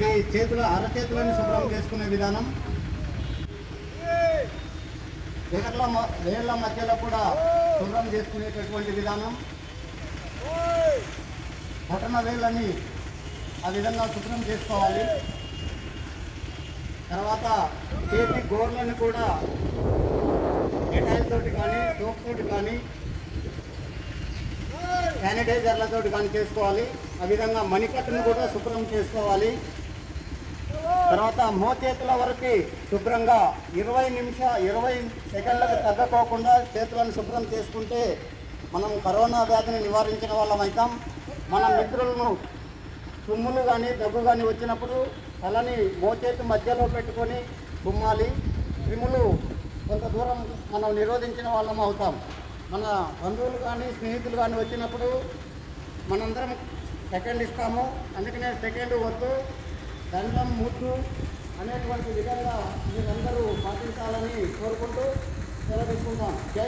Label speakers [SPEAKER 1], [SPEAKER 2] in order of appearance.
[SPEAKER 1] ఇది చేతుల అరచేతులను శుభ్రం చేసుకునే విధానం వేళ్ళ మ- వేళ్ళ మధ్యలో కూడా శుభ్రం చేసుకునేటటువంటి విధానం బొటన వేళ్ళని ఆ విధంగా శుభ్రం చేసుకోవాలి తర్వాత చేతి గోర్లను కూడా డెటాయిల్ తోటి కానీ సోప్ తోటి కానీ శానిటైజర్లతో కానీ చేసుకోవాలి ఆ విధంగా మణికట్టును కూడా శుభ్రం చేసుకోవాలి తర్వాత మోచేతుల వరకు శుభ్రంగా ఇరవై నిమిష ఇరవై సెకండ్లకు తగ్గకోకుండా చేతులను శుభ్రం చేసుకుంటే మనం కరోనా వ్యాధిని నివారించిన వాళ్ళం అవుతాం మన మిత్రులను తుమ్ములు కానీ దగ్గు కానీ వచ్చినప్పుడు తలని మోచేతి మధ్యలో పెట్టుకొని తుమ్మాలి క్రిములు కొంత దూరం మనం నిరోధించిన వాళ్ళం అవుతాం మన బంధువులు కానీ స్నేహితులు కానీ వచ్చినప్పుడు మనందరం సెకండ్ ఇస్తాము అందుకనే సెకండ్ వద్దు దండం ముద్దు అనేటువంటి విధంగా మీరందరూ పాటించాలని కోరుకుంటూ సెలవు తీసుకుంటాం జై